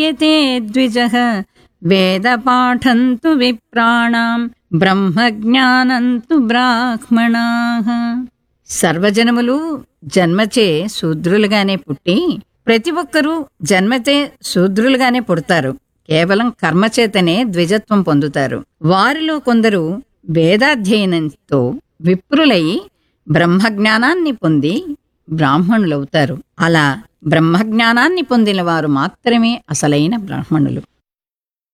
యతే ద్విజః వేదపాఠంతు విప్రాణాం బ్రహ్మజ్ఞానంతు బ్రాహ్మణాః సర్వజనములు జన్మచే శూద్రులుగానే పుట్టి ప్రతి ఒక్కరూ జన్మచే శూద్రులుగానే పుడతారు కేవలం కర్మచేతనే ద్విజత్వం పొందుతారు వారిలో కొందరు వేదాధ్యయనంతో విప్రులై బ్రహ్మజ్ఞానాన్ని పొంది బ్రాహ్మణులవుతారు అలా బ్రహ్మజ్ఞానాన్ని పొందిన వారు మాత్రమే అసలైన బ్రాహ్మణులు